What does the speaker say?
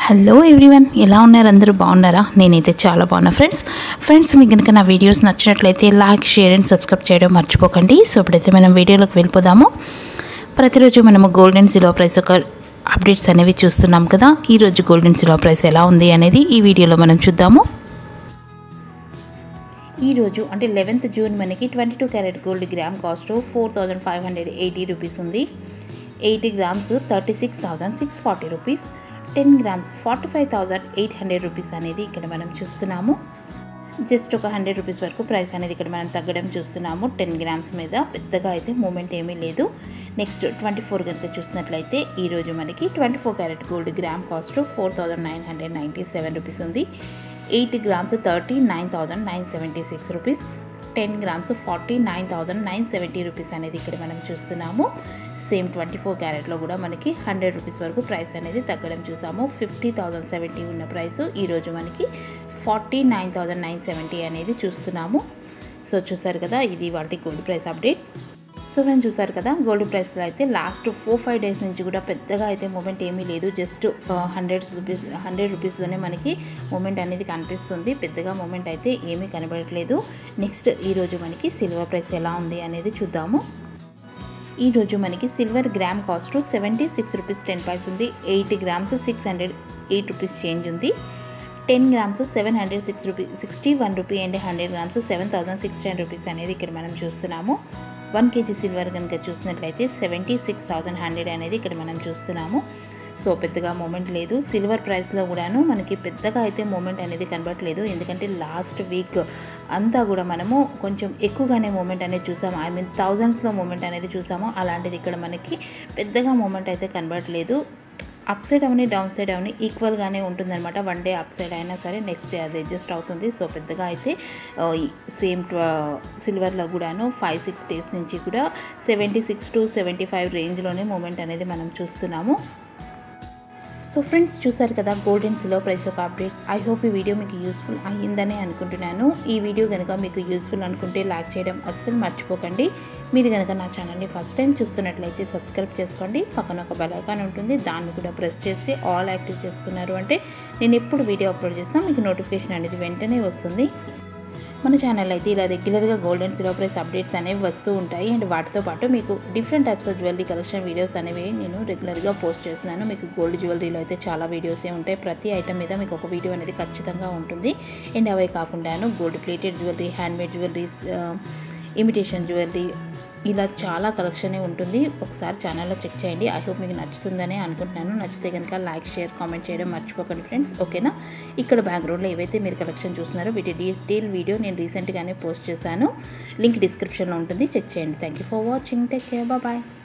hello everyone ఎలా ఉన్నారు అందరూ బాగున్నారా నేనైతే చాలా బాగున్నా ఫ్రెండ్స్ ఫ్రెండ్స్ మీకు కనుక నా వీడియోస్ నచ్చినట్లయితే లైక్ షేర్ అండ్ సబ్స్క్రైబ్ చేయడం మర్చిపోకండి సో ఇప్పుడైతే మనం వీడియోలోకి వెళ్ళిపోదాము ప్రతిరోజు మనము గోల్డ్ అండ్ సిల్వర్ ప్రైస్ ఒక అప్డేట్స్ అనేవి చూస్తున్నాం కదా ఈరోజు గోల్డ్ అండ్ సిల్వర్ ప్రైస్ ఎలా ఉంది అనేది ఈ వీడియోలో మనం చూద్దాము ఈరోజు అంటే లెవెన్త్ జూన్ మనకి twenty two carat gold gram cost four thousand five hundred eighty rupees ఉంది eighty grams thirty six thousand six forty rupees ten grams forty five thousand eight hundred rupees అనేది ఇక్కడ మనం చూస్తున్నాము జస్ట్ ఒక hundred rupees వరకు price అనేది ఇక్కడ మనం తగ్గడం చూస్తున్నాము టెన్ గ్రామ్స్ మీద పెద్దగా అయితే మూమెంట్ ఏమీ లేదు నెక్స్ట్ ట్వంటీ ఫోర్ కనుక చూసినట్లయితే ఈరోజు మనకి twenty four carat gold gram cost four thousand nine hundred ninety seven rupees ఉంది eight grams thirty nine thousand nine seventy six rupees ten grams forty nine thousand nine seventy rupees అనేది ఇక్కడ మనం చూస్తున్నాము same twenty four క్యారెట్లో కూడా మనకి hundred rupees వరకు price అనేది తగ్గడం చూసాము ఫిఫ్టీ థౌజండ్ సెవెంటీ ఉన్న ప్రైస్ ఈరోజు మనకి forty nine thousand nine seventy అనేది చూస్తున్నాము సో చూసారు కదా ఇది వాటి గోల్డ్ ప్రైస్ అప్డేట్స్ సో నేను చూసారు కదా గోల్డ్ ప్రైస్లో అయితే లాస్ట్ ఫోర్ ఫైవ్ డేస్ నుంచి కూడా పెద్దగా అయితే మూమెంట్ ఏమీ లేదు జస్ట్ హండ్రెడ్ రూపీస్ హండ్రెడ్ రూపీస్లోనే మనకి మూమెంట్ అనేది కనిపిస్తుంది పెద్దగా మూమెంట్ అయితే ఏమీ కనబడట్లేదు నెక్స్ట్ ఈరోజు మనకి సిల్వర్ ప్రైస్ ఎలా ఉంది అనేది చూద్దాము ఈరోజు మనకి silver gram cost seventy six rupees ten paise ఉంది eight grams six hundred eight rupees change ఉంది ten grams seven hundred six rupee sixty one rupee and hundred grams seven thousand six ten rupees అనేది ఇక్కడ మనం చూస్తున్నాము one KG silver కనుక చూసినట్లయితే seventy six thousand hundred అనేది ఇక్కడ మనం చూస్తున్నాము సో పెద్దగా మూమెంట్ లేదు సిల్వర్ ప్రైస్లో కూడాను మనకి పెద్దగా అయితే మూమెంట్ అనేది కనబడట్లేదు ఎందుకంటే లాస్ట్ వీక్ అంతా కూడా మనము కొంచెం ఎక్కువగానే మూమెంట్ అనేది చూసాము ఐ మీన్ థౌజండ్స్లో మూమెంట్ అనేది చూసాము అలాంటిది ఇక్కడ మనకి పెద్దగా మూమెంట్ అయితే కనబడట్లేదు అప్ సైడ్ అవని డౌన్ సైడ్ అవని ఈక్వల్గానే ఉంటుందన్నమాట వన్ డే అప్ సైడ్ అయినా సరే నెక్స్ట్ డే అది అడ్జస్ట్ అవుతుంది సో పెద్దగా అయితే సేమ్ సిల్వర్లో కూడాను ఫైవ్ సిక్స్ డేస్ నుంచి కూడా seventy six to seventy five రేంజ్లోనే మూమెంట్ అనేది మనం చూస్తున్నాము సో ఫ్రెండ్స్ చూసారు కదా గోల్డ్ అండ్ సిల్వర్ ప్రైస్ యొక్క అప్డేట్స్ ఐ హోప్ ఈ వీడియో మీకు యూస్ఫుల్ అయ్యిందని అనుకుంటున్నాను ఈ వీడియో కనుక మీకు యూస్ఫుల్ అనుకుంటే లైక్ చేయడం అస్సలు మర్చిపోకండి మీరు కనుక నా ఛానల్ని ఫస్ట్ టైం చూస్తున్నట్లయితే సబ్స్క్రైబ్ చేసుకోండి పక్కన ఒక బెల్ ఐకాన్ ఉంటుంది దాన్ని కూడా ప్రెస్ చేసి ఆల్ యాక్టివ్ చేసుకున్నారు అంటే నేను ఎప్పుడు వీడియో అప్లోడ్ చేసినా మీకు నోటిఫికేషన్ అనేది వెంటనే వస్తుంది మన ఛానల్ అయితే ఇలా రెగ్యులర్గా gold and silver price updates అనేవి వస్తూ ఉంటాయి అండ్ వాటితో పాటు మీకు different types of jewellery collection videos అనేవి నేను రెగ్యులర్గా పోస్ట్ చేస్తున్నాను మీకు గోల్డ్ జ్యువెలరీలో అయితే చాలా వీడియోసే ఉంటాయి ప్రతి ఐటమ్ మీద మీకు ఒక వీడియో అనేది ఖచ్చితంగా ఉంటుంది అండ్ అవే కాకుండాను gold plated jewellery handmade jewelleries imitation jewellery ఇలా చాలా కలెక్షనే ఉంటుంది ఒకసారి ఛానల్లో చెక్ చేయండి ఐ హోప్ మీకు నచ్చుతుందనే అనుకుంటున్నాను నచ్చితే కనుక లైక్ షేర్ కామెంట్ చేయడం మర్చిపోకండి ఫ్రెండ్స్ ఓకేనా ఇక్కడ బ్యాక్గ్రౌండ్లో ఏవైతే మీరు కలెక్షన్ చూస్తున్నారో వీటి డీటెయిల్ వీడియో నేను రీసెంట్గానే పోస్ట్ చేశాను లింక్ డిస్క్రిప్షన్లో ఉంటుంది చెక్ చేయండి thank you for watching take care bye